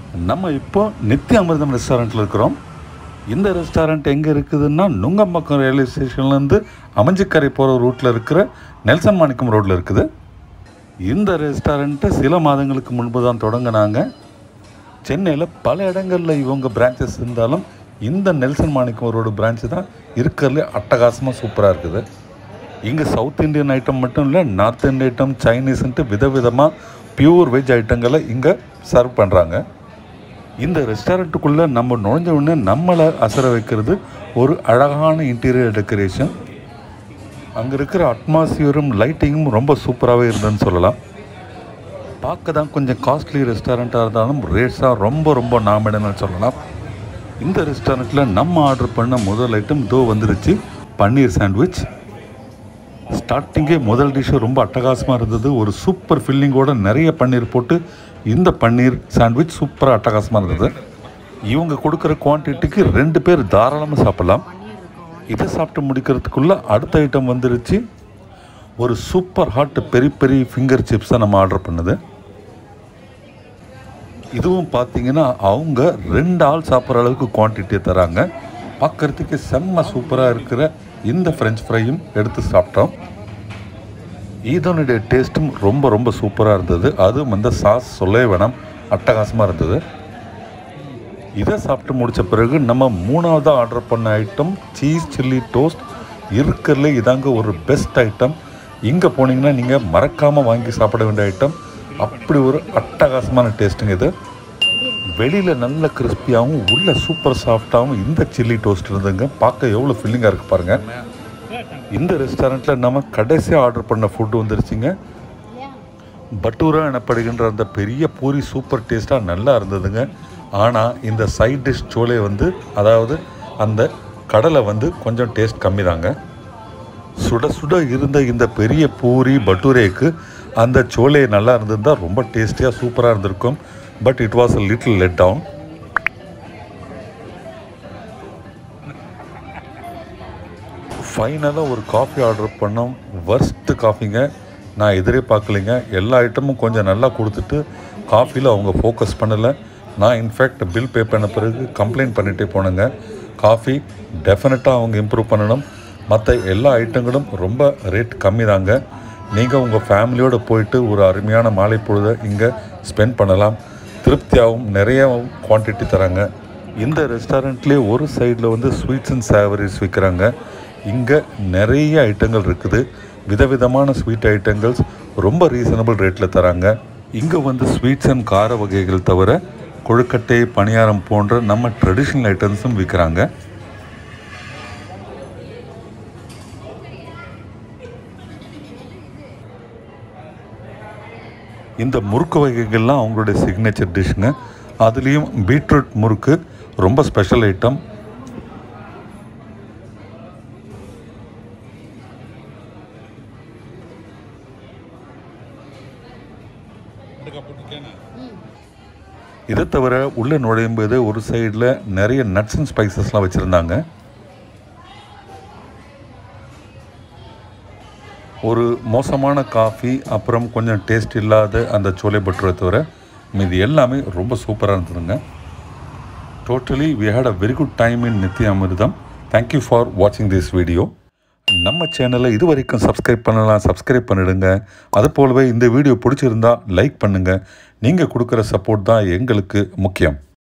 நம்ம இப்போ நித்திய அமிர்தம் ரெஸ்டாரண்ட்டில் இருக்கிறோம் இந்த ரெஸ்டாரண்ட் எங்கே இருக்குதுன்னா நுங்கம்பாக்கம் ரயில்வே ஸ்டேஷன்லேருந்து அமைஞ்சிக்கரை போகிற ரூட்டில் இருக்கிற நெல்சன் மாணிக்கம் ரோட்டில் இருக்குது இந்த ரெஸ்டாரண்ட்டை சில மாதங்களுக்கு முன்பு தான் தொடங்கினாங்க சென்னையில் பல இடங்களில் இவங்க பிரான்ச்சஸ் இருந்தாலும் இந்த நெல்சன் மாணிக்கம் ரோடு பிரான்ச்சு தான் இருக்கிறதுலே அட்டகாசமாக சூப்பராக இருக்குது இங்கே சவுத் இந்தியன் ஐட்டம் மட்டும் இல்லை நார்த் இந்தியன் ஐட்டம் சைனீஸ்ன்ட்டு விதவிதமாக பியூர் வெஜ் ஐட்டங்களை இங்கே சர்வ் பண்ணுறாங்க இந்த ரெஸ்டாரண்ட்டுக்குள்ளே நம்ம நுழைஞ்ச உடனே நம்மளை அசர வைக்கிறது ஒரு அழகான இன்டீரியர் டெக்கரேஷன் அங்கே இருக்கிற அட்மாஸ்பியரும் லைட்டிங்கும் ரொம்ப சூப்பராகவே இருந்ததுன்னு சொல்லலாம் பார்க்க தான் கொஞ்சம் காஸ்ட்லி ரெஸ்டாரண்ட்டாக இருந்தாலும் ரேட்ஸாக ரொம்ப ரொம்ப நாமிடன்னு சொல்லலாம் இந்த ரெஸ்டாரண்ட்டில் நம்ம ஆர்டர் பண்ண முதல் ஐட்டம் இதோ வந்துருச்சு பன்னீர் சாண்ட்விச் ஸ்டார்டிங்கே முதல் டிஷ்ஷு ரொம்ப அட்டகாசமாக இருந்தது ஒரு சூப்பர் ஃபில்லிங்கோட நிறைய பன்னீர் போட்டு இந்த பன்னீர் சாண்ட்விச் சூப்பராக அட்டகாசமாக இருந்தது இவங்க கொடுக்குற குவான்டிட்டிக்கு ரெண்டு பேர் தாராளமாக சாப்பிடலாம் இதை சாப்பிட்டு முடிக்கிறதுக்குள்ளே அடுத்த ஐட்டம் வந்துருச்சு ஒரு super hot peri peri finger சிப்ஸை நம்ம ஆர்டர் பண்ணது இதுவும் பார்த்தீங்கன்னா அவங்க ரெண்டு ஆள் சாப்பிட்ற அளவுக்கு குவான்டிட்டியை தராங்க பார்க்குறதுக்கு செம்ம சூப்பராக இருக்கிற இந்த ஃப்ரெஞ்ச் ஃப்ரையும் எடுத்து சாப்பிட்டோம் இதனுடைய டேஸ்ட்டும் ரொம்ப ரொம்ப சூப்பராக இருந்தது அதுவும் அந்த சாஸ் சொல்லவே வேணாம் அட்டகாசமாக இருந்தது இதை சாப்பிட்டு முடித்த பிறகு நம்ம மூணாவதாக ஆர்டர் பண்ண ஐட்டம் சீஸ் சில்லி டோஸ்ட் இருக்கிறதுல இதாங்க ஒரு பெஸ்ட் ஐட்டம் இங்கே போனீங்கன்னா நீங்கள் மறக்காமல் வாங்கி சாப்பிட வேண்டிய ஐட்டம் அப்படி ஒரு அட்டகாசமான டேஸ்ட்டுங்க இது வெளியில் நல்ல கிறிஸ்பியாகவும் உள்ள சூப்பர் சாஃப்டாகவும் இந்த சில்லி டோஸ்ட் இருந்துங்க பார்க்க எவ்வளோ ஃபில்லிங்காக இருக்குது பாருங்கள் இந்த ரெஸ்டாரண்ட்டில் நம்ம கடைசியாக ஆர்டர் பண்ண ஃபுட்டு வந்துருச்சுங்க பட்டூரா எனப்படுகின்ற அந்த பெரிய பூரி சூப்பர் டேஸ்ட்டாக நல்லா இருந்ததுங்க ஆனால் இந்த சைட் டிஷ் சோலே வந்து அதாவது அந்த கடலை வந்து கொஞ்சம் டேஸ்ட் கம்மி தாங்க சுட சுட இருந்த இந்த பெரிய பூரி பட்டூரேக்கு அந்த சோலே நல்லா இருந்திருந்தா ரொம்ப டேஸ்டியாக சூப்பராக இருந்திருக்கும் but it was a little let down ஃபைனலாக ஒரு காஃபி ஆர்டர் பண்ணோம் வர்ஸ்ட்டு காஃபிங்க நான் எதிரே பார்க்கலைங்க எல்லா ஐட்டமும் கொஞ்சம் நல்லா கொடுத்துட்டு காஃபியில் அவங்க ஃபோக்கஸ் பண்ணலை நான் இன்ஃபேக்ட் பில் பே பண்ண பிறகு கம்ப்ளைண்ட் பண்ணிகிட்டே போனேங்க காஃபி டெஃபினட்டாக அவங்க இம்ப்ரூவ் பண்ணணும் மற்ற எல்லா ஐட்டங்களும் ரொம்ப ரேட் கம்மி தாங்க நீங்கள் உங்கள் ஃபேமிலியோடு போயிட்டு ஒரு அருமையான மாலை பொழுதை இங்கே ஸ்பெண்ட் பண்ணலாம் திருப்தியாகவும் நிறைய குவான்டிட்டி தராங்க இந்த ரெஸ்டாரண்ட்லேயே ஒரு சைடில் வந்து ஸ்வீட்ஸ் அண்ட் சேவரிஸ் விற்கிறாங்க இங்கே நிறைய ஐட்டங்கள் இருக்குது விதவிதமான ஸ்வீட் ஐட்டங்கள்ஸ் ரொம்ப ரீசனபிள் ரேட்டில் தராங்க இங்கே வந்து ஸ்வீட்ஸ் அண்ட் கார வகைகள் தவிர கொழுக்கட்டை பணியாரம் போன்ற நம்ம ட்ரெடிஷ்னல் ஐட்டம்ஸும் விற்கிறாங்க இந்த முறுக்கு வகைகள்லாம் அவங்களுடைய சிக்னேச்சர் டிஷ்ஷுங்க அதுலேயும் பீட்ரூட் முறுக்கு ரொம்ப ஸ்பெஷல் ஐட்டம் இதை தவிர உள்ளே நுழையும் போது ஒரு சைடில் நிறைய நட்ஸ் அண்ட் ஸ்பைசஸ்லாம் வச்சுருந்தாங்க ஒரு மோசமான காஃபி அப்புறம் கொஞ்சம் டேஸ்ட் இல்லாத அந்த சோலை பட்டுரை தவிர மீது எல்லாமே ரொம்ப சூப்பராக இருந்ததுங்க totally we had a very good time in Nithya Amirtham thank you for வாட்சிங் திஸ் வீடியோ நம்ம சேனலை இது வரைக்கும் சப்ஸ்கிரைப் பண்ணலாம் சப்ஸ்கிரைப் பண்ணிடுங்க அது போலவே இந்த வீடியோ பிடிச்சிருந்தா லைக் பண்ணுங்கள் நீங்கள் கொடுக்குற சப்போர்ட் தான் எங்களுக்கு முக்கியம்